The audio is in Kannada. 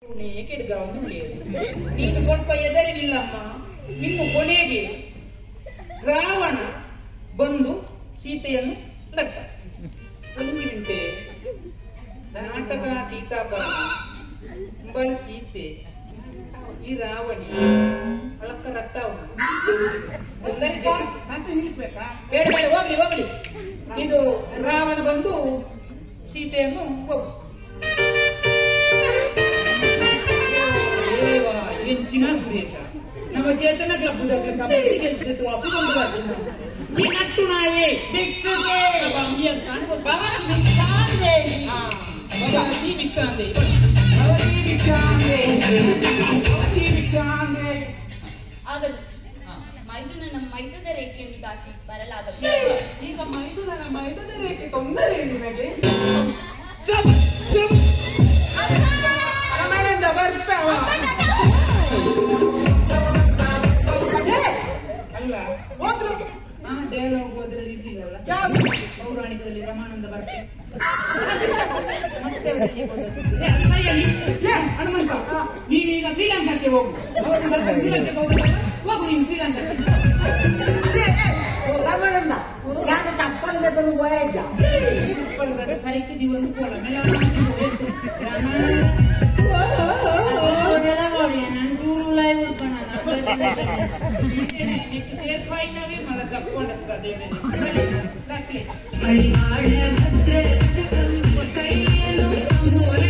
ನೀ ಕೆಡ್ಗಾವನ್ನು ಉಳಿಯದು ನೀನು ಸ್ವಲ್ಪ ಎದರಿಲಿಲ್ಲಮ್ಮ ಇನ್ನು ಕೊನೆಗೆ ರಾವಣ ಬಂದು ಸೀತೆಯನ್ನು ನಟ್ಟ ಸಂಜೆ ನಾಟಕ ಸೀತಾಭರಣ ಬಳ ಸೀತೆ ಈ ರಾವಣಿ ಅಳಕ್ಕ ರಟ್ಟ ಅವನು ಅಂತ ನಿಲ್ಲಿಸ್ಬೇಕಾ ಬೇಡ ಬೇಡ ಹೋಗ್ಲಿ ಹೋಗ್ಲಿ ಇದು ರಾವಣ ಬಂದು ಸೀತೆಯನ್ನು ಒಬ್ಬ ದೇವ ಹೆಂಚಿನ ದೇಶ ನಮ್ಮ ಚೇತನ ಕ್ಲಬ್ದಾಗ ಕಬಡ್ಡಿಗೆ ಒಪ್ಪಿಕೊಂಡು ಬರ್ತೀನಿ ಈ ನಟ್ಟು ನಾಯಿ ಭಿಕ್ಷುಗೆ ಬಾಬಾ ಭಿಕ್ಷಾಂದೆ ಬಾಬಾ ಈ ಭಿಕ್ಷಾಂದೆ ಅವಧಿ ಭಿಕ್ಷಾಂದೆ ಅವಧಿ ಭಿಕ್ಷಾಂದೆ ಆಗದು ಮೈದುನನ ಮೈದದ ರೇಖೆಯನ್ನು ದಾಟಿ ಬರಲಾಗದು ಈಗ ಮೈದುನನ ಮೈದದ ರೇಖೆ ತೊಂದರೆ ನಿನಗೆ ಚಪ್ ಚಪ್ ಮನೆಯಿಂದ ಬರ್ತಾವ ಅಲ್ಲ ಹೋದ್ರು ಆ ಡೈಲಾಗ್ ಹೋದ್ರಲ್ಲಿ ಇದ್ದೀರಲ್ಲ ಯಾವ್ದು ಪೌರಾಣಿಕದಲ್ಲಿ ರಮಾನಂದ ಬರ್ತೆ ಮತ್ತೆ ಅವರಿಗೆ ಬಂದದ್ದು. ಏ, ಅಣ್ಣಯ್ಯ, ನೀ- ಏ, ಹನುಮಂತ ನೀವೀಗ ಶ್ರೀಲಂಕಾಕ್ಕೆ ಹೋಗು ಅವರು ಸ್ವಲ್ಪ ಶ್ರೀಲಂಕಾಕ್ಕೆ ಹೋಗುದಲ್ಲ? ಹೋಗು ನೀವು ಶ್ರೀಲಂಕಾಕ್ಕೆ ರಮಣನ್ನ ಯಾಕೆ ಚಪ್ಪಲ್ ತಂದು ಹೋಯ್ತಾ ಇಪ್ಪತ್ತು ತಾರೀಕು ದಿವಸ ಕೋಲ ಮೇಲೆ ಹೇಳ್ತು. ರಮಣ ನೋಡಿ ನಾನು ಟೂರು ಲೈವ್ నీకు సేఫ్ అయినవి మన తప్పకుండా అదేమే ಮಳಿವಾಳ ಭದ್ರ ಕೈಯನ್ನು ಅಂಬೋರ